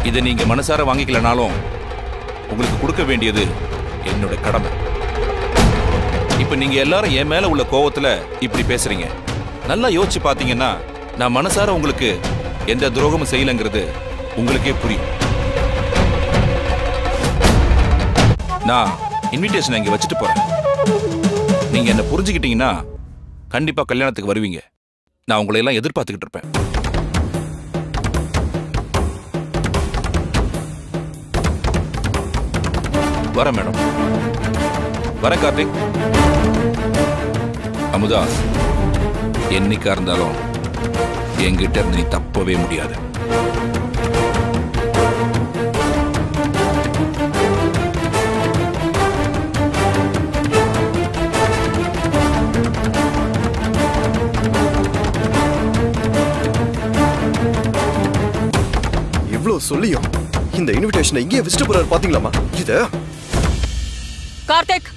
இதை நீங்க மனசார வாங்கிக்கலனாலும் உங்களுக்கு கொடுக்க வேண்டியது என்னோட கடமை இப்ப நீங்க எல்லாரும் என் மேல உள்ள கோவத்துல இப்படி பேசுறீங்க நல்லா யோசிச்சு பாத்தீங்கன்னா நான் மனசார உங்களுக்கு எந்த துரோகமும் செய்யலங்கிறது உங்களுக்கே புரியும் நான் இன்விடேஷன் இங்க வச்சுட்டு போறேன் நீங்க என்ன புரிஞ்சுக்கிட்டீங்கன்னா கண்டிப்பா கல்யாணத்துக்கு வருவீங்க நான் உங்களை எல்லாம் எதிர்பார்த்துக்கிட்டு இருப்பேன் வரேன் மேடம் வரேன் கார்த்திக் அமுதா என்னைக்கா இருந்தாலும் என்கிட்ட இருந்து நீ தப்பவே முடியாது இவ்ளோ சொல்லியும் இந்த இன்விடேஷனை இங்கேயே வச்சுட்டு போறாரு பாத்தீங்களாமா இத கார்த்திக்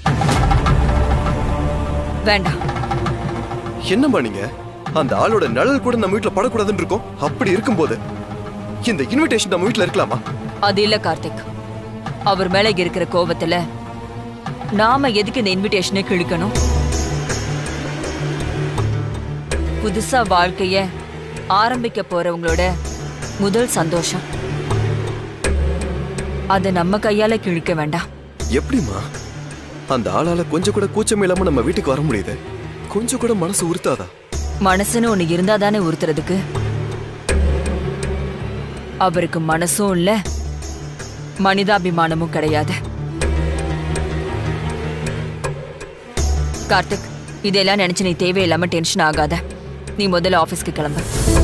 வேண்டாம் என்னம்மா நீங்க அந்த ஆளோட நிழல் கூட நம்ம வீட்ல படக்கூடாதுன்னு இருக்கோம் அப்படி இருக்கும்போது இந்த இன்விடேஷன் நம்ம வீட்ல இருக்கலாமா அது இல்ல கார்த்திக் அவர் மேல இருக்கிற கோவத்துல நாம எதுக்கு இந்த இன்விடேஷனை கிழிக்கணும் புதுசா வாழ்க்கைய ஆரம்பிக்க போறவங்களோட முதல் சந்தோஷம் அத நம்ம கையால கிழிக்க வேண்டாம் எப்படிம்மா அந்த ஆளால கொஞ்சம் கூட கூச்சம் இல்லாம நம்ம வீட்டுக்கு வர முடியுது கொஞ்சம் கூட மனசு உறுத்தாதா மனசுன்னு ஒண்ணு இருந்தா தானே உறுத்துறதுக்கு அவருக்கு மனசும் இல்ல மனிதாபிமானமும் கிடையாது கார்த்திக் இதெல்லாம் நினைச்சு நீ தேவையில்லாம டென்ஷன் ஆகாத நீ முதல்ல ஆபீஸ்க்கு கிளம்பு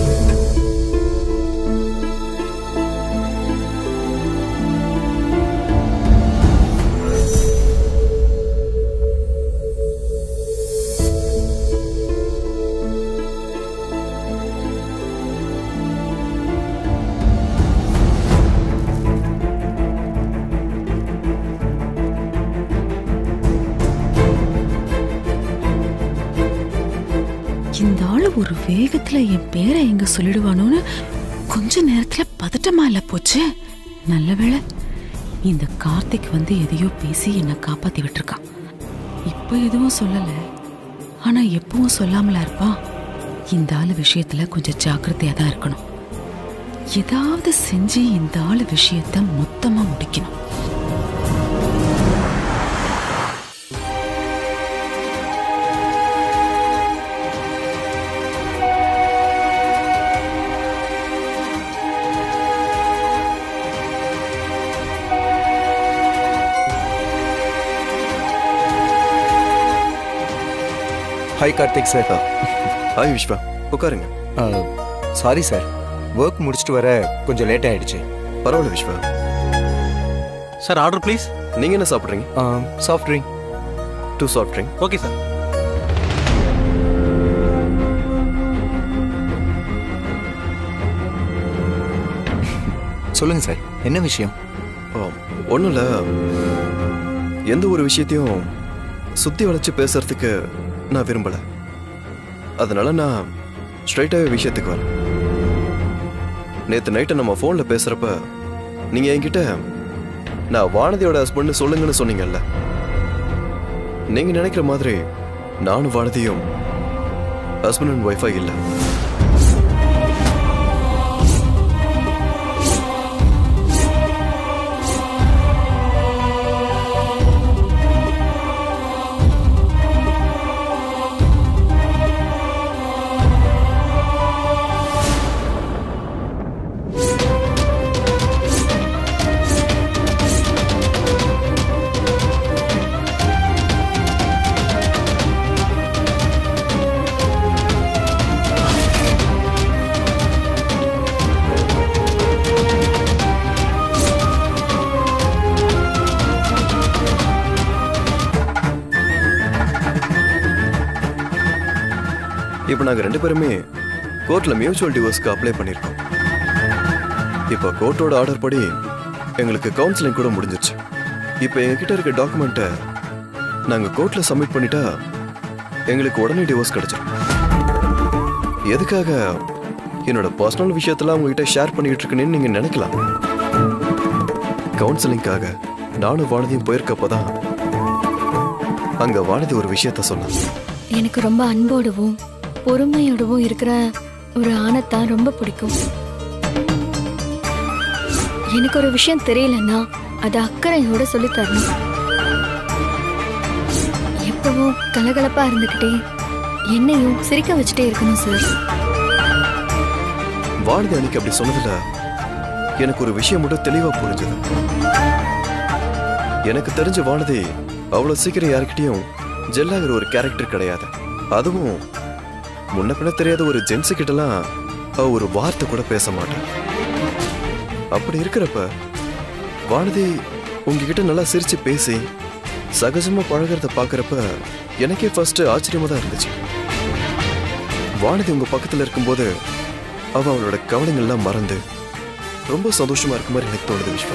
இந்த ஆளு ஒரு வேகத்துல என் பேரை எங்க சொல்லிடுவானோன்னு கொஞ்ச நேரத்துல பதட்டமா இல்ல போச்சு நல்ல வேளை இந்த கார்த்திக் வந்து எதையோ பேசி என்னை காப்பாத்தி விட்டுருக்கான் இப்ப எதுவும் சொல்லல ஆனா எப்பவும் சொல்லாமலா இருப்பான் இந்த ஆளு விஷயத்துல கொஞ்சம் ஜாக்கிரதையா தான் இருக்கணும் ஏதாவது செஞ்சு இந்த ஆளு விஷயத்த மொத்தமா முடிக்கணும் hi Karthik sir hi Vishwa உட்காருங்க சாரி சார் ஒர்க் முடிச்சுட்டு வர கொஞ்சம் லேட் ஆயிடுச்சு பரவாயில்ல விஸ்வா சார் ஆர்டர் ப்ளீஸ் நீங்க என்ன சாப்பிடுறீங்க soft drink two soft drink okay sir சொல்லுங்க சார் என்ன விஷயம் ஒன்றும் இல்லை எந்த ஒரு விஷயத்தையும் சுத்தி வளைச்சு பேசுறதுக்கு நான் விரும்பல அதனால நான் ஸ்ட்ரைட்டாகவே விஷயத்துக்கு வரேன் நேற்று நைட்டு நம்ம ஃபோனில் பேசுகிறப்ப நீங்கள் என்கிட்ட நான் வானதியோட ஹஸ்பண்ட்னு சொல்லுங்கன்னு சொன்னீங்கல்ல நீங்கள் நினைக்கிற மாதிரி நானும் வானதியும் ஹஸ்பண்ட் அண்ட் ஒய்ஃபாக இல்லை இப்போ நாங்கள் ரெண்டு பேருமே கோர்ட்டில் மியூச்சுவல் டிவோர்ஸ்க்கு அப்ளை பண்ணியிருக்கோம் இப்போ கோர்ட்டோட ஆர்டர் படி எங்களுக்கு கவுன்சிலிங் கூட முடிஞ்சிருச்சு இப்போ எங்ககிட்ட இருக்க டாக்குமெண்ட்டை நாங்கள் கோர்ட்டில் சப்மிட் பண்ணிட்டா எங்களுக்கு உடனே டிவோர்ஸ் கிடைச்சிடும் எதுக்காக என்னோட பர்சனல் விஷயத்தெல்லாம் உங்ககிட்ட ஷேர் பண்ணிக்கிட்டு இருக்கேன்னு நீங்கள் நினைக்கலாம் கவுன்சிலிங்காக நானும் வானதியும் போயிருக்கப்பதான் அங்க வானதி ஒரு விஷயத்த சொன்னான் எனக்கு ரொம்ப அன்போடவும் பொறுமையோடவும் இருக்கிற ஒரு ஆணைத்தான் ரொம்ப பிடிக்கும் எனக்கு ஒரு விஷயம் தெரியலன்னா அது அக்கறையோட சொல்லித் தரணும் எப்பவும் கலகலப்பா இருந்துகிட்டே என்னையும் சிரிக்க வச்சுட்டே இருக்கணும் சார் வானதி அன்னைக்கு அப்படி சொன்னதுல எனக்கு ஒரு விஷயம் மட்டும் தெளிவா புரிஞ்சது எனக்கு தெரிஞ்ச வானதி அவ்வளவு சீக்கிரம் யாருக்கிட்டையும் ஜெல்லாகிற ஒரு கேரக்டர் கிடையாது அதுவும் முன்ன பின்ன தெரியாத ஒரு ஜென்ஸு கிட்டலாம் அவ ஒரு வார்த்தை கூட பேச மாட்டான் அப்படி இருக்கிறப்ப வானதி உங்ககிட்ட நல்லா சிரிச்சு பேசி சகஜமா பழகுறத பார்க்கறப்ப எனக்கே ஃபர்ஸ்ட் ஆச்சரியமா தான் இருந்துச்சு வானதி உங்க பக்கத்துல இருக்கும்போது அவ அவளோட கவலைங்கள்லாம் மறந்து ரொம்ப சந்தோஷமா இருக்க மாதிரி எனக்கு தோணுது விஸ்வா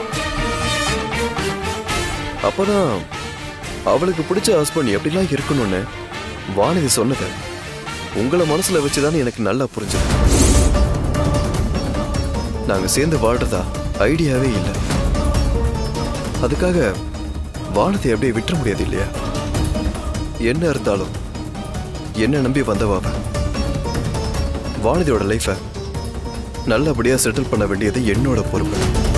அப்பதான் அவளுக்கு பிடிச்ச ஹஸ்பண்ட் எப்படிலாம் இருக்கணும்னு வானதி சொன்னது உங்களை மனசுல வச்சுதான் எனக்கு நல்லா புரிஞ்சது நாங்க சேர்ந்து வாழ்றதா ஐடியாவே இல்லை அதுக்காக வானத்தை அப்படியே விட்டுற முடியாது இல்லையா என்ன இருந்தாலும் என்ன நம்பி வந்தவா அவ. வானதியோட லைஃபை நல்லபடியா செட்டில் பண்ண வேண்டியது என்னோட பொறுப்பு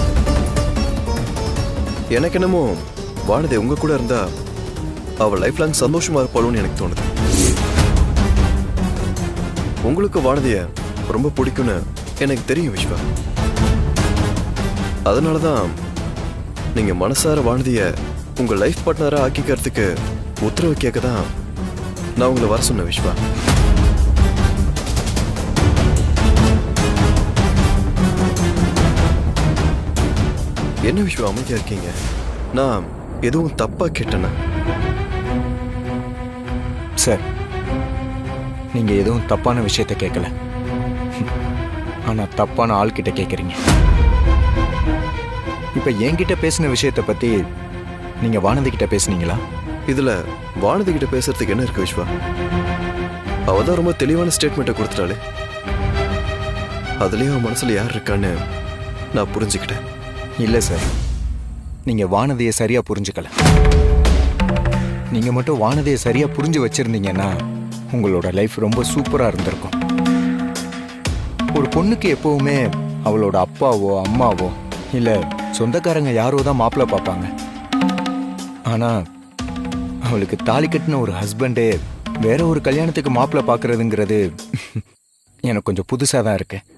எனக்கு என்னமோ வானதி உங்க கூட இருந்தா அவ லைஃப் லாங் சந்தோஷமா இருப்பாளுன்னு எனக்கு தோணுது உங்களுக்கு வானதிய ரொம்ப பிடிக்கும்னு எனக்கு தெரியும் விஸ்வா அதனால தான் நீங்க மனசார வானதிய உங்க லைஃப் பார்ட்னரா ஆக்கிக்கிறதுக்கு உத்தரவு கேட்க தான் நான் உங்களை வர சொன்னேன் விஸ்வா என்ன விஸ்வா அமைதியா இருக்கீங்க நான் எதுவும் தப்பா கேட்டேனா சார் நீங்க எதுவும் தப்பான விஷயத்த கேட்கல ஆனா தப்பான ஆள்கிட்ட கேட்குறீங்க இப்ப என்கிட்ட பேசின விஷயத்த பத்தி நீங்க வானதி கிட்ட பேசுனீங்களா இதுல வானதி கிட்ட பேசுறதுக்கு என்ன இருக்கு விஸ்வா அவ தான் ரொம்ப தெளிவான ஸ்டேட்மெண்ட்டை கொடுத்துட்டாளே அதுலயும் அவன் மனசுல யார் இருக்கான்னு நான் புரிஞ்சுக்கிட்டேன் இல்ல சார் நீங்க வானதியை சரியா புரிஞ்சுக்கல நீங்க மட்டும் வானதியை சரியா புரிஞ்சு வச்சிருந்தீங்கன்னா உங்களோட லைஃப் ரொம்ப சூப்பரா இருந்திருக்கும் ஒரு பொண்ணுக்கு எப்பவுமே அவளோட அப்பாவோ அம்மாவோ இல்ல சொந்தக்காரங்க யாரோ தான் மாப்பிள்ளை பார்ப்பாங்க ஆனா அவளுக்கு தாலி கட்டின ஒரு ஹஸ்பண்டே வேற ஒரு கல்யாணத்துக்கு மாப்பிள்ளை பார்க்கறதுங்கிறது எனக்கு கொஞ்சம் புதுசாக தான் இருக்கு